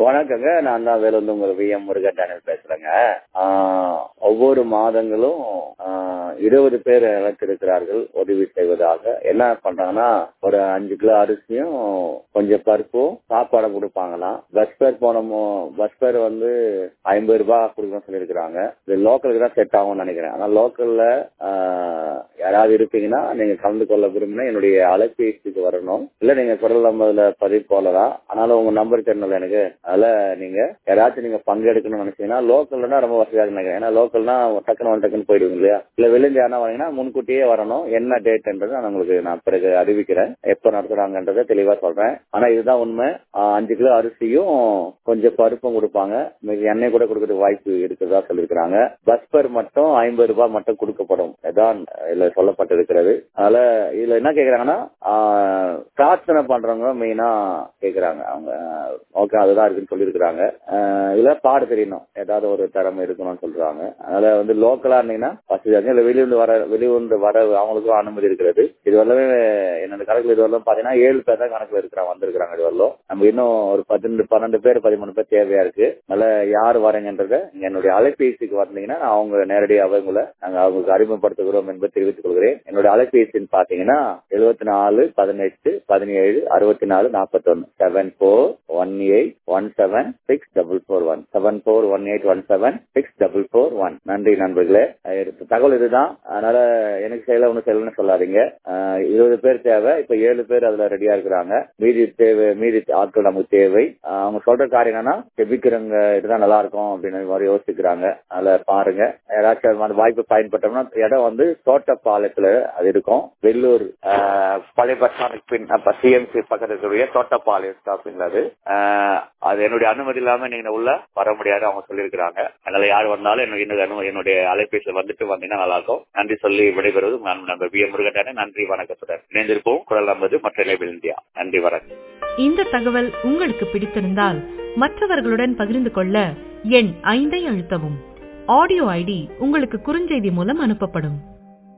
வணக்கங்க நான் தான் வேலூர்ல உங்க வி எம் முருகன் டேனியல் பேசுறேங்க ஆஹ் ஒவ்வொரு மாதங்களும் ஆஹ் இருபது பேர் இழந்திருக்கிறார்கள் உதவி செய்வதாக என்ன பண்றாங்கன்னா ஒரு அஞ்சு கிலோ அரிசியும் கொஞ்சம் பருப்பும் சாப்பாடு கொடுப்பாங்களாம் பஸ் பேர் போனமோ பஸ் பேர் வந்து ஐம்பது ரூபாய் கொடுக்கணும்னு சொல்லியிருக்கிறாங்க இது லோக்கலுக்கு தான் செட் ஆகும்னு நினைக்கிறேன் ஆனா லோக்கல்ல யாராவது இருப்பீங்கன்னா நீங்க கலந்து கொள்ள விரும்பினா என்னுடைய அலைபேசிக்கு வரணும் இல்ல நீங்க குரல் நம்பர்ல பதிவு போடலாம் ஆனாலும் உங்க நம்பர் தெரியல எனக்கு அதனால நீங்க யாராச்சும் நீங்க பங்கெடுக்கணும்னு நினைச்சீங்கன்னா லோக்கல்னா ரொம்ப வசதியாக நினைக்கிறேன் ஏன்னா லோக்கல்னா டக்குன்னு ஒன் டக்குன்னு போயிடுவீங்க இல்லையா இல்ல வெளிஞ்சு யாரா வரீங்கன்னா முன்கூட்டியே வரணும் என்ன டேட்ன்றது நான் உங்களுக்கு நான் பிறகு அறிவிக்கிறேன் எப்ப நடத்துறாங்கன்றதை தெளிவா சொல்றேன் ஆனா இதுதான் உண்மை ஆஹ் அஞ்சு கிலோ அரிசியும் கொஞ்சம் பருப்பும் கொடுப்பாங்க மீதி எண்ணெய் கூட கொடுக்கறதுக்கு வாய்ப்பு இருக்கிறதா சொல்லியிருக்கிறாங்க பஸ் பர் மட்டும் ஐம்பது ரூபாய் மட்டும் கொடுக்கப்படும் இதான் இதுல சொல்லப்பட்டிருக்கிறது அதனால இதுல என்ன கேக்குறாங்கன்னா ஆஹ் பிரார்த்தனை பண்றவங்க மெயினா கேக்குறாங்க அவங்க ஓகே அதுதான் இருக்குன்னு சொல்லியிருக்கிறாங்க ஆஹ் இதுல பாடு தெரியணும் ஏதாவது ஒரு திறமை இருக்கணும்னு சொல்றாங்க அதனால வந்து லோக்கலா இருந்தீங்கன்னா வசதியாக இல்ல வெளியூர்ந்து வர வெளியூர்ந்து வர அவங்களுக்கும் அனுமதி இருக்கிறது இது வரலவே என்னோட கணக்குல இது வரலாம் பாத்தீங்கன்னா ஏழு பேர் தான் கணக்குல இருக்கிறாங்க வந்திருக்கிறாங்க இது வரலாம் நம்ம இன்னும் ஒரு பதினெண்டு பன்னெண்டு பேர் பதிமூணு பேர் தேவையா இருக்கு அதனால யார் வரீங்கன்றத என்னுடைய அலைபேசிக்கு வந்தீங்கன்னா நான் அவங்க நேரடியாக உங்களை நாங்க அவங்களுக்கு அறிமுகப்படுத்துகிறோம் என்பதை தெரிவித்துக் கொள்கிறேன் என்னுடைய அலைபேசின்னு பாத்தீங்கன்னா எழுபத்தி நாலு பதினெட்டு பதினேழு அறுபத்தி நாலு நாற்பத்தி ஒன்னு seven four one eight one seven six double four one seven four one eight one seven six double four one நன்றி நண்பர்களே தகவல் இதுதான் அதனால எனக்கு செய்யல ஒண்ணு செய்யலன்னு சொல்லாதீங்க இருபது பேர் தேவை இப்ப ஏழு பேர் அதுல ரெடியா இருக்கிறாங்க மீதி தேவை மீதி ஆட்கள் நமக்கு தேவை அவங்க சொல்ற காரியம் என்னன்னா செபிக்கிறவங்க இதுதான் நல்லா இருக்கும் அப்படின்னு மாதிரி யோசிக்கிறாங்க அதுல பாருங்க யாராச்சும் அந்த வாய்ப்பு பயன்பட்டோம்னா இடம் வந்து தோட்டப்பாளையத்துல அது இருக்கும் வெள்ளூர் பழைய பஸ் ஸ்டாண்டுக்கு பின் சிஎம்சி பக்கத்துல இருக்கக்கூடிய தோட்டப்பாளையம் ஸ்டாப்பிங் அது அது என்னுடைய அனுமதி இல்லாம நீங்க உள்ள வர முடியாது அவங்க சொல்லியிருக்கிறாங்க அதனால யார் வந்தாலும் என்னுடைய என்னுடைய அலைபேசியில் வந்துட்டு வந்தீங்கன்னா நல்லா இருக்கும் நன்றி சொல்லி விடைபெறுவது நான் நம்பர் பி எம் முருகன் நன்றி வணக்கத்துடன் இணைந்திருப்போம் குரல் நம்பது மற்ற இணைப்பில் இந்தியா நன்றி வணக்கம் இந்த தகவல் உங்களுக்கு பிடித்திருந்தால் மற்றவர்களுடன் பகிர்ந்து கொள்ள எண் ஐந்தை அழுத்தவும் ஆடியோ ஐடி உங்களுக்கு குறுஞ்செய்தி மூலம் அனுப்பப்படும்